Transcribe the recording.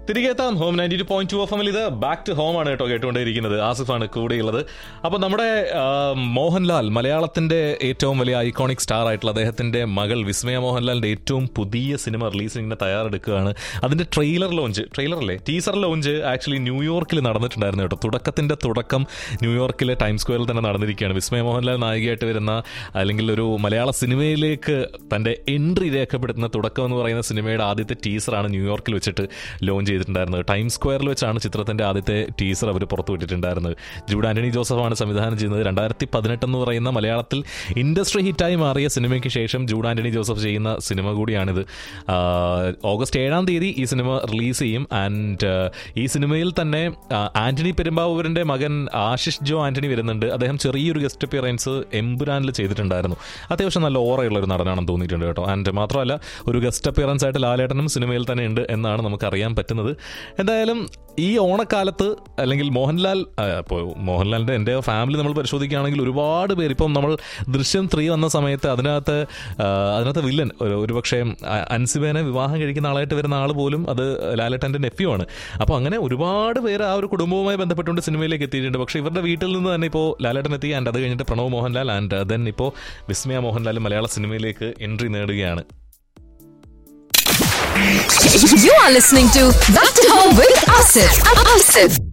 തിരികെ എത്താം home ninety two point two F എമ്മിൽ ഇത് ബാക്ക് ടു ഹോം ആണ് കേട്ടോ കേട്ടുകൊണ്ടേയിരിക്കുന്നത് ആസിഫാണ് കൂടെയുള്ളത് അപ്പോൾ നമ്മുടെ ആ, മോഹൻലാൽ മലയാളത്തിന്റെ ഏറ്റവും വലിയ ഐക്കോണിക് സ്റ്റാർ ആയിട്ടുള്ള അദ്ദേഹത്തിന്റെ മകൾ വിസ്മയ മോഹൻലാലിന്റെ ഏറ്റവും പുതിയ സിനിമ റിലീസിങ്ങിന് തയ്യാറെടുക്കുകയാണ് അതിന്റെ ട്രെയിലർ ലോഞ്ച് ട്രെയിലർ അല്ലേ ടീസർ ലോഞ്ച് ആക്ച്വലി ന്യൂയോർക്കിൽ നടന്നിട്ടുണ്ടായിരുന്നു കേട്ടോ തുടക്കത്തിന്റെ തുടക്കം ന്യൂയോർക്കിലെ ടൈം സ്ക്വയറിൽ തന്നെ നടന്നിരിക്കുകയാണ് വിസ്മയ മോഹൻലാൽ നായികയായിട്ട് വരുന്ന അല്ലെങ്കിൽ ഒരു മലയാള സിനിമയിലേക്ക് തന്റെ എൻട്രി രേഖപ്പെടുത്തുന്ന തുടക്കം എന്ന് പറയുന്ന സിനിമയുടെ ആദ്യത്തെ ടീസറാണ് ന്യൂയോർക്കിൽ വെച്ചിട്ട് ലോഞ്ച് ചെയ്തിട്ടുണ്ടായിരുന്നത് ടൈം സ്ക്വയറിൽ വെച്ചാണ് ചിത്രത്തിന്റെ ആദ്യത്തെ ടീസർ അവർ പുറത്തുവിട്ടിട്ടുണ്ടായിരുന്നത് ജൂഡ് ആന്റണി ജോസഫാണ് സംവിധാനം ചെയ്യുന്നത് രണ്ടായിരത്തി പതിനെട്ട് എന്ന് പറയുന്ന മലയാളത്തിൽ ഇൻഡസ്ട്രി ഹിറ്റായി മാറിയ സിനിമയ്ക്ക് ശേഷം ജൂഡ് ആന്റണി ജോസഫ് ചെയ്യുന്ന സിനിമ കൂടിയാണിത് ആഹ് ഓഗസ്റ്റ് ഏഴാം തീയതി ഈ സിനിമ റിലീസ് ചെയ്യും ആൻഡ് ഈ സിനിമയിൽ തന്നെ ആഹ് ആന്റണി പെരുമ്പാവൂരിന്റെ മകൻ ആശിഷ് ജോ ആന്റണി വരുന്നുണ്ട് അദ്ദേഹം ചെറിയൊരു ഗസ്റ്റ് അപ്പിയറൻസ് എംപുരാനിൽ ചെയ്തിട്ടുണ്ടായിരുന്നു അത്യാവശ്യം നല്ല ഓറയുള്ള ഒരു നടനാണെന്ന് തോന്നിയിട്ടുണ്ട് കേട്ടോ ആൻഡ് മാത്രമല്ല ഒരു ഗസ്റ്റ് അപ്പിയറൻസ് ആയിട്ട് ലാലേട്ടനും സിനിമയിൽ തന്നെ ഉണ്ട് എന്നാണ് നമുക്ക് അറിയാൻ പറ്റുന്നത് എന്തായാലും ഈ ഓണക്കാലത്ത് അല്ലെങ്കിൽ മോഹൻലാൽ ഇപ്പോൾ മോഹൻലാലിൻ്റെ എൻ്റെ ഫാമിലി നമ്മൾ പരിശോധിക്കുകയാണെങ്കിൽ ഒരുപാട് പേര് ഇപ്പം നമ്മൾ ദൃശ്യം ത്രീ വന്ന സമയത്ത് അതിനകത്ത് ആ, അതിനകത്ത് വില്ലൻ ഒരു- ഒരുപക്ഷെ അ- അൻസിബേനെ വിവാഹം കഴിക്കുന്ന ആളായിട്ട് വരുന്ന ആൾ പോലും അത് ലാലേട്ടൻ്റെ നെഫ്യൂ ആണ് അപ്പോൾ അങ്ങനെ ഒരുപാട് പേര് ആ ഒരു കുടുംബവുമായി ബന്ധപ്പെട്ടുകൊണ്ട് സിനിമയിലേക്ക് എത്തിയിട്ടുണ്ട് പക്ഷേ ഇവരുടെ വീട്ടിൽ നിന്ന് തന്നെ ഇപ്പോൾ ലാലേട്ടൻ എത്തി ആൻഡ് അത് കഴിഞ്ഞിട്ട് പ്രണവ് മോഹൻലാൽ ആൻഡ് ദെൻ ഇപ്പോൾ വിസ്മയ മോഹൻലാൽ മലയാള സിനിമയിലേക്ക് എൻട്രി നേടുകയാണ് You are listening to Back to Home with Asif. Asif.